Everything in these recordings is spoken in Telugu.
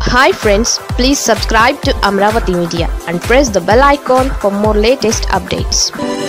hi friends please subscribe to Amaravati media and press the bell icon for more latest updates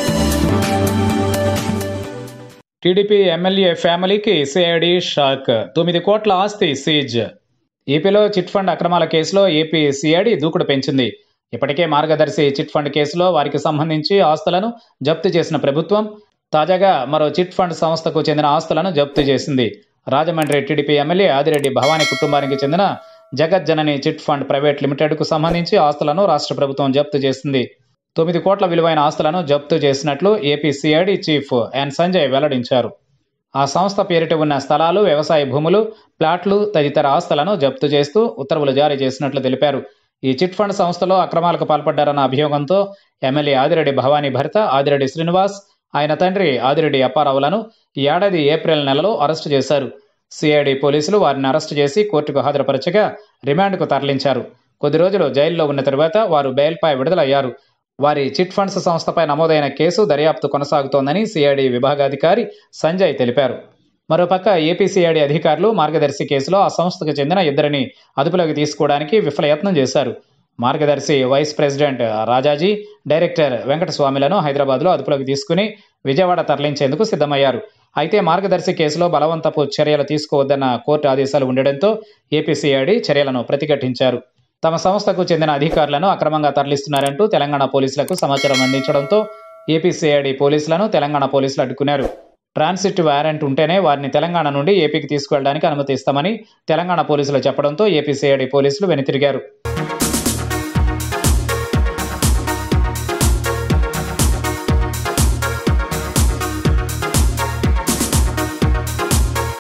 TDP MLA ఫ్యామిలీకి సిఐడి షాక్ తొమ్మిది కోట్ల ఆస్తి సీజ్ ఏపీలో చిట్ ఫండ్ అక్రమాల కేసులో ఏపీ సిఐడి దూకుడు పెంచింది ఇప్పటికే మార్గదర్శి చిట్ ఫండ్ కేసులో వారికి సంబంధించి ఆస్తులను జప్తు చేసిన ప్రభుత్వం తాజాగా మరో చిట్ ఫండ్ సంస్థకు చెందిన ఆస్తులను జప్తు చేసింది రాజమండ్రి టీడీపీ ఎమ్మెల్యే ఆదిరెడ్డి భవానీ కుటుంబానికి చెందిన జగజ్జనని చిట్ ఫండ్ ప్రైవేట్ లిమిటెడ్కు సంబంధించి ఆస్తులను రాష్ట్ర ప్రభుత్వం జప్తు చేసింది తొమ్మిది కోట్ల విలువైన ఆస్తులను జప్తు చేసినట్లు AP CID chief N Sanjay వెల్లడించారు ఆ సంస్థ పేరిట ఉన్న స్థలాలు వ్యవసాయ భూములు ప్లాట్లు తదితర ఆస్తులను జప్తు చేస్తూ ఉత్తర్వులు జారీ చేసినట్లు తెలిపారు ఈ చిట్ ఫండ్ సంస్థలో అక్రమాలకు పాల్పడ్డారన్న అభియోగంతో ఎమ్మెల్యే ఆదిరెడ్డి భవానీ భర్త ఆదిరెడ్డి శ్రీనివాస్ ఆయన తండ్రి ఆదిరెడ్డి అప్పారావులను ఈ ఏడాది ఏప్రిల్ నెలలో అరెస్టు చేశారు సిఐడి పోలీసులు వారిని అరెస్టు చేసి కోర్టుకు హాజరుపరచగా రిమాండ్కు తరలించారు కొద్ది రోజులు జైల్లో ఉన్న తరువాత వారు బెయిల్పై విడుదలయ్యారు వారి చిట్ ఫండ్స్ సంస్థపై నమోదైన కేసు దర్యాప్తు కొనసాగుతోందని సిఐడి విభాగాధికారి సంజయ్ తెలిపారు మరోపక్క ఏపీసీఐడి అధికారులు మార్గదర్శి కేసులో ఆ సంస్థకు చెందిన ఇద్దరిని అదుపులోకి తీసుకోవడానికి విఫలయత్నం చేశారు Margadarsi vice president Rajaji director వెంకటస్వామిలను హైదరాబాద్లో అదుపులోకి తీసుకుని విజయవాడ తరలించేందుకు సిద్ధమయ్యారు అయితే మార్గదర్శి కేసులో బలవంతపు చర్యలు తీసుకోవద్దన్న కోర్టు ఆదేశాలు ఉండడంతో ఏపీసీఐడి చర్యలను ప్రతిఘటించారు తమ సంస్థకు చెందిన అధికారులను అక్రమంగా తరలిస్తున్నారంటూ తెలంగాణ పోలీసులకు సమాచారం అందించడంతో ఏపీసీఐడి పోలీసులను తెలంగాణ పోలీసులు అడ్డుకున్నారు ట్రాన్సిట్ వారెంట్ ఉంటేనే వారిని తెలంగాణ నుండి ఏపీకి తీసుకువెళ్ళడానికి అనుమతి ఇస్తామని తెలంగాణ పోలీసులు చెప్పడంతో ఏపీసీఐడి పోలీసులు వెనుతిరిగారు